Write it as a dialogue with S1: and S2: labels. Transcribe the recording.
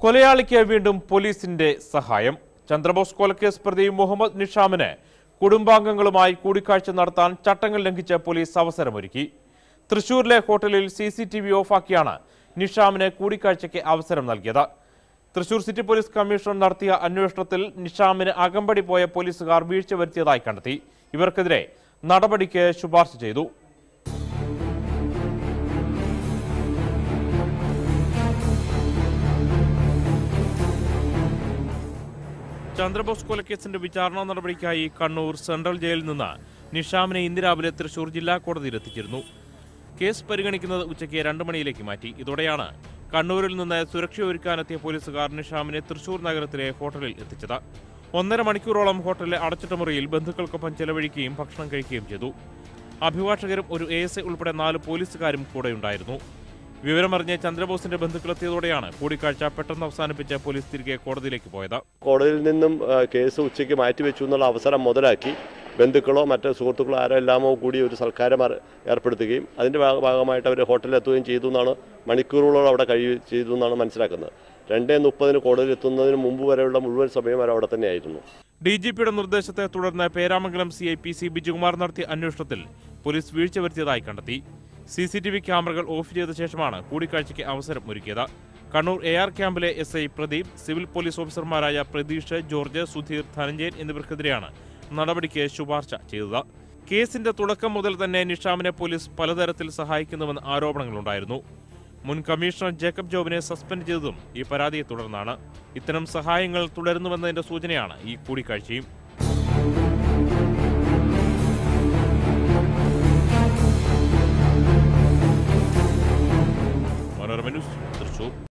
S1: കൊലയാളിക്ക് വീണ്ടും പോലീസിന്റെ സഹായം ചന്ദ്രബോസ് കൊലക്കേസ് പ്രതി മുഹമ്മദ് നിഷാമിന് കുടുംബാംഗങ്ങളുമായി കൂടിക്കാഴ്ച നടത്താൻ ചട്ടങ്ങൾ ലംഘിച്ച് പോലീസ് അവസരമൊരുക്കി തൃശൂരിലെ ഹോട്ടലിൽ സി സി ടി വി ഓഫാക്കിയാണ് നിഷാമിന് കൂടിക്കാഴ്ചയ്ക്ക് അവസരം നൽകിയത് തൃശൂർ സിറ്റി പോലീസ് കമ്മീഷണർ നടത്തിയ അന്വേഷണത്തിൽ നിഷാമിന് അകമ്പടി പോയ പോലീസുകാർ വീഴ്ച വരുത്തിയതായി കണ്ടെത്തി ഇവർക്കെതിരെ നടപടിക്ക് ശുപാർശ ചെയ്തു ചന്ദ്രബോസ് കൊലക്കേസിന്റെ വിചാരണ നടപടിക്കായി കണ്ണൂർ സെൻട്രൽ ജയിലിൽ നിന്ന് നിഷാമിനെ ഇന്ന് രാവിലെ തൃശൂർ ജില്ലാ കോടതിയിൽ എത്തിച്ചിരുന്നു കേസ് പരിഗണിക്കുന്നത് ഉച്ചയ്ക്ക് രണ്ട് മണിയിലേക്ക് മാറ്റി ഇതോടെയാണ് കണ്ണൂരിൽ നിന്ന് സുരക്ഷ ഒരുക്കാനെത്തിയ പോലീസുകാർ നിഷാമിനെ തൃശൂർ നഗരത്തിലെ ഹോട്ടലിൽ എത്തിച്ചത് ഒന്നര മണിക്കൂറോളം ഹോട്ടലിലെ അടച്ചിട്ട മുറിയിൽ ബന്ധുക്കൾക്കൊപ്പം ചെലവഴിക്കുകയും ഭക്ഷണം കഴിക്കുകയും ചെയ്തു അഭിഭാഷകരും ഒരു എ എസ് ഐ ഉൾപ്പെടെ നാല് പോലീസുകാരും കൂടെയുണ്ടായിരുന്നു വിവരമറിഞ്ഞ് ചന്ദ്രബോസിന്റെ ബന്ധുക്കളെത്തിയതോടെയാണ് കൂടിക്കാഴ്ച പെട്ടെന്ന് അവസാനിപ്പിച്ച് പോലീസ് തിരികെ കോടതിയിലേക്ക് പോയത്
S2: കോടതിയിൽ നിന്നും ആ, കേസ് ഉച്ചയ്ക്ക് മാറ്റിവെച്ചു എന്നുള്ള അവസരം മുതലാക്കി ബന്ധുക്കളോ മറ്റ് സുഹൃത്തുക്കളോ ആരോ എല്ലാമോ കൂടി ഒരു സൽക്കാരം അർ- ഏർപ്പെടുത്തുകയും അതിൻ്റെ ഭാഗ- ഭാഗമായിട്ട് അവർ ഹോട്ടലിൽ എത്തുകയും ചെയ്തു എന്നാണ് മണിക്കൂറുകളോളം അവിടെ കഴിയ ചെയ്തു എന്നാണ് മനസ്സിലാക്കുന്നത് രണ്ടേ മുപ്പതിന് കോടതിയിൽ എത്തുന്നതിന് മുമ്പ് വരെയുള്ള മുഴുവൻ സമയം അവർ അവിടെ തന്നെയായിരുന്നു
S1: ഡി ജി പിയുടെ നിർദ്ദേശത്തെ തുടർന്ന് Peramangalam C I P C Bijukumar നടത്തിയ അന്വേഷണത്തിൽ പോലീസ് വീഴ്ച വരുത്തിയതായി കണ്ടെത്തി സി സി ടി വി ക്യാമറകൾ ഓഫ് ചെയ്ത ശേഷമാണ് കൂടിക്കാഴ്ചയ്ക്ക് അവസരം ഒരുക്കിയത് കണ്ണൂർ എ ആർ ക്യാമ്പിലെ S I Pradeep civil police ഓഫീസർമാരായ പ്രതീഷ് ജോർജ് സുധീർ ധനഞ്ജയൻ എന്നിവർക്കെതിരെയാണ് നടപടിക്ക് ശുപാർശ ചെയ്തത് കേസിന്റെ തുടക്കം മുതൽ തന്നെ നിഷാമിനെ പോലീസ് പലതരത്തിൽ സഹായിക്കുന്നുവെന്ന് ആരോപണങ്ങളുണ്ടായിരുന്നു മുൻ കമ്മീഷണർ ജേക്കബ് ജോബിനെ സസ്പെൻഡ് ചെയ്തതും ഈ പരാതിയെ തുടർന്നാണ് ഇത്തരം സഹായങ്ങൾ തുടരുന്നുവെന്നതിന്റെ സൂചനയാണ് ഈ കൂടിക്കാഴ്ചയും